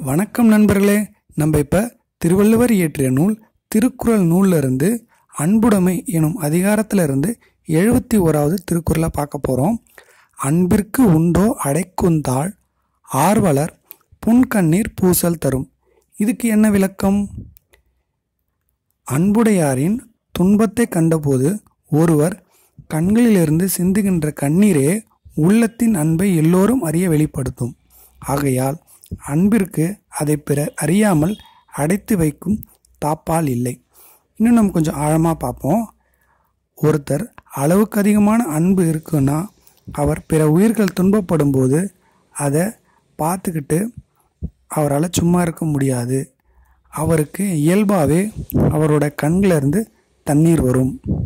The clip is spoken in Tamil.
வணக்கம் நண்பர்களே நம்ம இப்போ திருவள்ளுவர் இயற்றிய நூல் திருக்குறள் நூல்ல இருந்து அன்புடைமை எனும் அதிகாரத்துல இருந்து எழுபத்தி ஓராவது திருக்குறளை பார்க்க போகிறோம் அன்பிற்கு உண்டோ அடைக்குந்தாள் ஆர்வலர் புன்கண்ணீர் பூசல் தரும் இதுக்கு என்ன விளக்கம் அன்புடையாரின் துன்பத்தை கண்டபோது ஒருவர் கண்களிலிருந்து சிந்துகின்ற கண்ணீரே உள்ளத்தின் அன்பை எல்லோரும் அறிய வெளிப்படுத்தும் ஆகையால் அன்பிற்கு அதை பிறர் அறியாமல் அடைத்து வைக்கும் தாப்பால் இல்லை இன்னும் நம்ம கொஞ்சம் ஆழமாக பார்ப்போம் ஒருத்தர் அளவுக்கு அதிகமான அன்பு இருக்குன்னா அவர் பிற உயிர்கள் துன்பப்படும் போது அதை பார்த்துக்கிட்டு அவரால் சும்மா இருக்க முடியாது அவருக்கு இயல்பாகவே அவரோட கண்களிலிருந்து தண்ணீர் வரும்